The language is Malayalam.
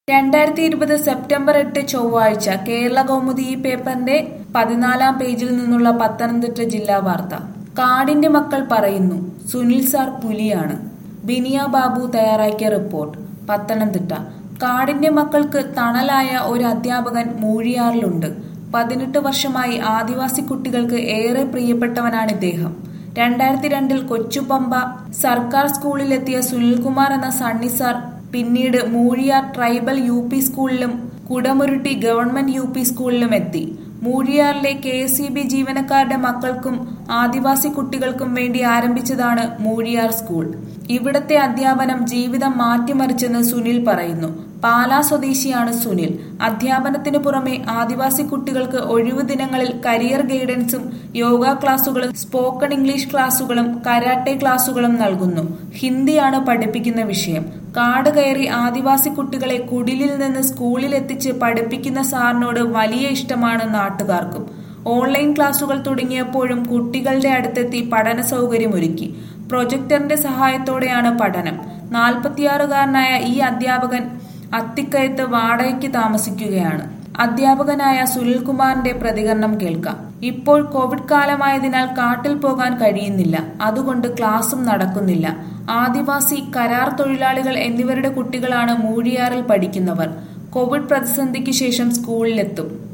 രണ്ടായിരത്തി ഇരുപത് സെപ്റ്റംബർ എട്ട് ചൊവ്വാഴ്ച കേരള കൗമുദി ഈ പേപ്പറിന്റെ പതിനാലാം പേജിൽ നിന്നുള്ള പത്തനംതിട്ട ജില്ലാ വാർത്ത കാടിന്റെ മക്കൾ പറയുന്നു സുനിൽ സാർ പുലിയാണ് ബിനിയ ബാബു തയ്യാറാക്കിയ റിപ്പോർട്ട് പത്തനംതിട്ട കാടിന്റെ മക്കൾക്ക് തണലായ ഒരു അധ്യാപകൻ മൂഴിയാറിലുണ്ട് പതിനെട്ട് വർഷമായി ആദിവാസി കുട്ടികൾക്ക് ഏറെ പ്രിയപ്പെട്ടവനാണ് ഇദ്ദേഹം രണ്ടായിരത്തി രണ്ടിൽ കൊച്ചുപമ്പ സർക്കാർ സ്കൂളിലെത്തിയ സുനിൽകുമാർ എന്ന സണ്ണി സാർ പിന്നീട് മൂഴിയാർ ട്രൈബൽ യു പി സ്കൂളിലും കുടമുരുട്ടി ഗവൺമെന്റ് യു പി സ്കൂളിലും എത്തി മൂഴിയാറിലെ കെ എസ് ഇ ബി ജീവനക്കാരുടെ മക്കൾക്കും ആദിവാസി കുട്ടികൾക്കും വേണ്ടി ആരംഭിച്ചതാണ് മൂഴിയാർ സ്കൂൾ ഇവിടത്തെ അധ്യാപനം ജീവിതം മാറ്റിമറിച്ചെന്ന് സുനിൽ പറയുന്നു പാലാ സ്വദേശിയാണ് സുനിൽ അധ്യാപനത്തിനു പുറമെ ആദിവാസി കുട്ടികൾക്ക് ഒഴിവു ദിനങ്ങളിൽ കരിയർ ഗൈഡൻസും യോഗ ക്ലാസുകളും സ്പോക്കൺ ഇംഗ്ലീഷ് ക്ലാസുകളും കരാട്ടെ ക്ലാസുകളും നൽകുന്നു ഹിന്ദിയാണ് പഠിപ്പിക്കുന്ന വിഷയം കാട് കയറി ആദിവാസി കുട്ടികളെ കുടിലിൽ നിന്ന് സ്കൂളിൽ എത്തിച്ച് പഠിപ്പിക്കുന്ന സാറിനോട് വലിയ ഇഷ്ടമാണ് നാട്ടുകാർക്കും ഓൺലൈൻ ക്ലാസുകൾ തുടങ്ങിയപ്പോഴും കുട്ടികളുടെ അടുത്തെത്തി പഠന സൗകര്യമൊരുക്കി പ്രൊജക്ടറിന്റെ സഹായത്തോടെയാണ് പഠനം നാൽപ്പത്തിയാറുകാരനായ ഈ അധ്യാപകൻ അത്തിക്കയത്ത് വാടകയ്ക്ക് താമസിക്കുകയാണ് അധ്യാപകനായ സുനിൽകുമാറിന്റെ പ്രതികരണം കേൾക്കാം ഇപ്പോൾ കോവിഡ് കാലമായതിനാൽ കാട്ടിൽ പോകാൻ കഴിയുന്നില്ല അതുകൊണ്ട് ക്ലാസും നടക്കുന്നില്ല ആദിവാസി കരാർ തൊഴിലാളികൾ എന്നിവരുടെ കുട്ടികളാണ് മൂഴിയാറിൽ പഠിക്കുന്നവർ കോവിഡ് പ്രതിസന്ധിക്ക് ശേഷം സ്കൂളിലെത്തും